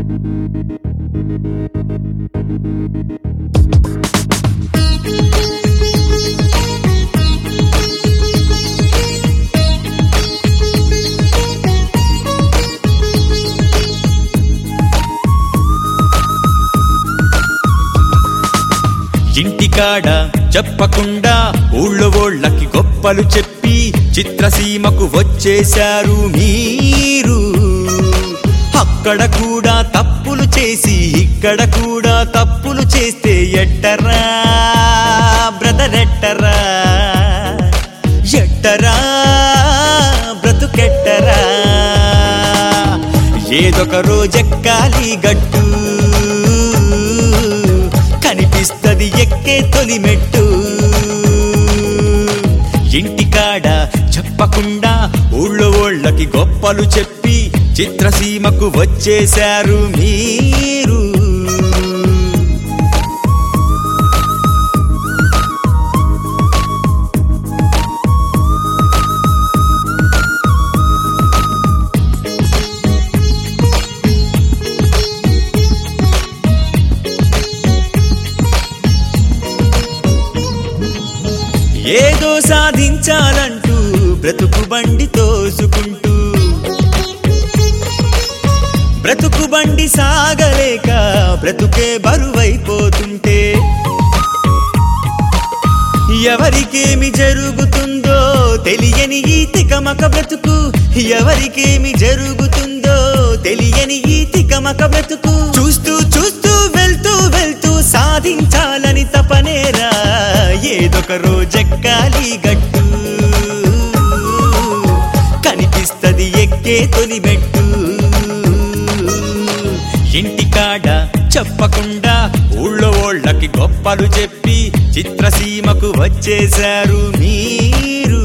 ఇంటికాడ చెప్పకుండా ఊళ్ళో ఓళ్ళకి గొప్పలు చెప్పి చిత్రసీమకు వచ్చేశారు మీరు అక్కడ కూడా తప్పులు చేసి ఇక్కడ కూడా తప్పులు చేస్తే ఎట్టరా బ్రదర్ ఎట్టరా ఎట్టరా బ్రతుకెట్టరా ఏదొక రోజెక్కాలి గట్టు కనిపిస్తది ఎక్కే తొలి మెట్టు ఇంటికాడ చెప్పకుండా ఊళ్ళో ఓళ్ళకి గొప్పలు చెప్పి చిత్రసీమకు వచ్చేశారు మీరు ఏదో సాధించాలంటూ బ్రతుకు బండి తోసుకుంటూ బ్రతుకు బండి సాగలేక బ్రతుకే బరువైపోతుంటే ఎవరికేమి జరుగుతుందో తెలియని ఈ తికమక బ్రతుకు ఎవరికేమి జరుగుతుందో తెలియని ఈ తికమక బ్రతుకు చూస్తూ చూస్తూ వెళ్తూ వెళ్తూ సాధించాలని తపనేరా ఏదొక రోజెక్కాలి గట్టు కనిపిస్తది ఎక్కే తొలి మెట్టు ఇంటికాడ చెప్పకుండా ఊళ్ళో ఓళ్ళకి గొప్పలు చెప్పి చిత్రసీమకు వచ్చేశారు మీరు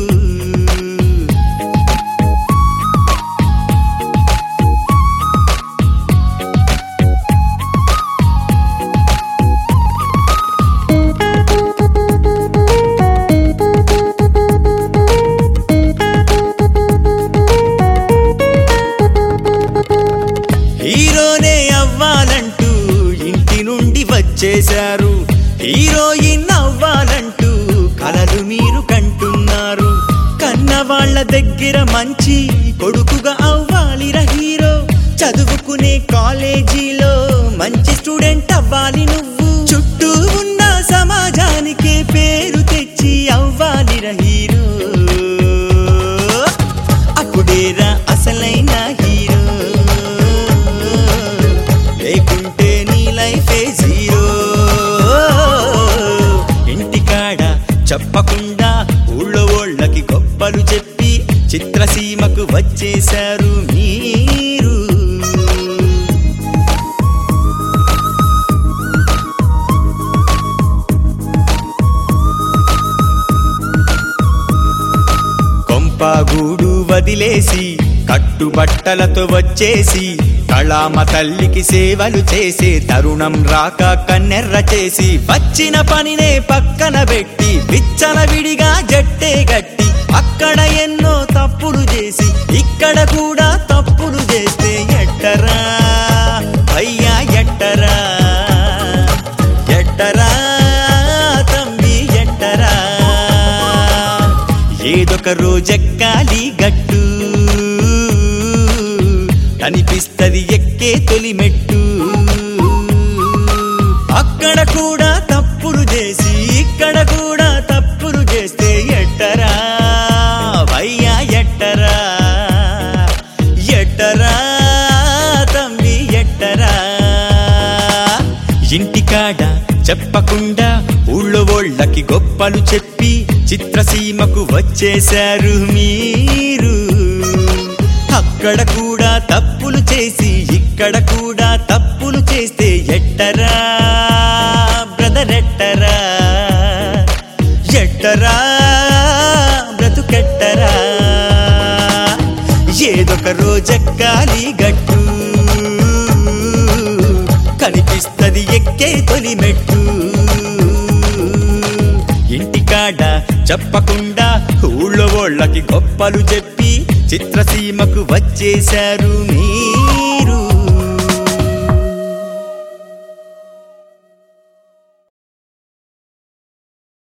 హీరోనే అవ్వాలంటూ ఇంటి నుండి వచ్చేశారు హీరోయిన్ అవ్వాలంటూ కలలు మీరు కంటున్నారు కన్న వాళ్ళ దగ్గర మంచి కొడుకుగా అవ్వాలిరా హీరో చదువుకునే కాలేజీలో మంచి స్టూడెంట్ అవ్వాలి నువ్వు చుట్టూ ఉన్న సమాజానికే పేరు తెచ్చి అవ్వాలిరా హీరో అప్పుడేరా అసలైన హీరో లేకుంటే నీ లైఫే జీరో ఇంటికాడ చెప్పకుండా ఊళ్ళో ఓళ్ళకి గొప్పలు చెప్పి చిత్రసీమకు వచ్చేశారు మీరు కొంపగూడు వదిలేసి కట్టుబట్టలతో వచ్చేసి కళామ తల్లికి సేవలు చేసే తరుణం రాక కన్నెర్ర చేసి వచ్చిన పనినే పక్కన పెట్టి విచ్చల విడిగా జట్టే గట్టి అక్కడ ఎన్నో తప్పులు చేసి ఇక్కడ కూడా తప్పులు చేస్తే ఎట్టరా అయ్యా ఎట్టరా ఎట్టరా తంబి ఎట్టరా ఏదొక రోజెక్కాలి గట్టు కనిపిస్తది ఎక్కే తొలి మెట్టు అక్కడ కూడా తప్పులు చేసి ఇక్కడ కూడా తప్పులు చేస్తే ఎట్టరా భయ్యా ఎట్టరా ఎట్టరా తమ్మి ఎట్టరా ఇంటికాడ చెప్పకుండా ఊళ్ళో ఓళ్ళకి గొప్పలు చెప్పి చిత్రసీమకు వచ్చేశారు మీరు అక్కడ కూడా తప్పులు చేసి ఇక్కడ కూడా తప్పులు చేస్తే ఎట్టరా బ్రదర్ ఎట్టరా ఎట్టరా బ్రతుకెట్టరా ఏదొక రోజెక్కాలి గట్టు కనిపిస్తది ఎక్కే తొలి మెట్టు ఇంటికాడ చెప్పకుండా ఊళ్ళో ఓళ్ళకి గొప్పలు చెప్పి చిత్రసీమకు వచ్చేశారు మీ